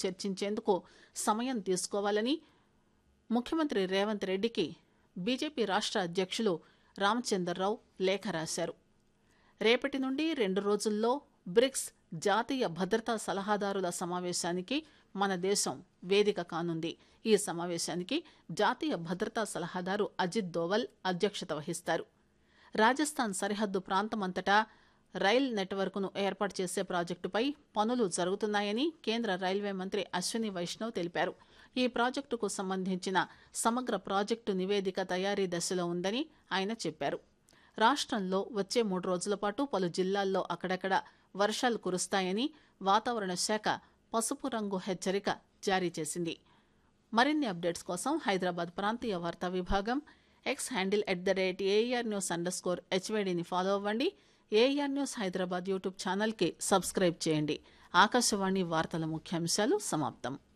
చర్చించేందుకు సమయం తీసుకోవాలని ముఖ్యమంత్రి రేవంత్ రెడ్డికి బీజేపీ రాష్ట్ర అధ్యక్షులు రామచందర్రావు లేఖ రాశారు రేపటి నుండి రెండు రోజుల్లో బ్రిక్స్ జాతీయ భద్రతా సలహాదారుల సమావేశానికి మన దేశం వేదిక కానుంది ఈ సమావేశానికి జాతీయ భద్రతా సలహాదారు అజిత్ దోవల్ అధ్యక్షత వహిస్తారు రాజస్థాన్ సరిహద్దు ప్రాంతమంతటా రైల్ నెట్వర్క్ను ఏర్పాటు చేసే ప్రాజెక్టుపై పనులు జరుగుతున్నాయని కేంద్ర రైల్వే మంత్రి అశ్విని వైష్ణవ్ తెలిపారు ఈ ప్రాజెక్టుకు సంబంధించిన సమగ్ర ప్రాజెక్టు నివేదిక తయారీ దశలో ఉందని ఆయన చెప్పారు రాష్ట్రంలో వచ్చే మూడు రోజుల పాటు పలు జిల్లాల్లో అక్కడక్కడ వర్షాలు కురుస్తాయని వాతావరణ శాఖ పసుపు రంగు హెచ్చరిక జారీ చేసింది మరిన్ని అప్డేట్స్ కోసం హైదరాబాద్ ప్రాంతీయ వార్తా విభాగం X handle at the rate AR news underscore స్కోర్ హెచ్వేడిని ఫాలో అవ్వండి ఏఆర్ న్యూస్ హైదరాబాద్ యూట్యూబ్ ఛానల్కి సబ్స్క్రైబ్ చేయండి ఆకాశవాణి వార్తల ముఖ్యాంశాలు సమాప్తం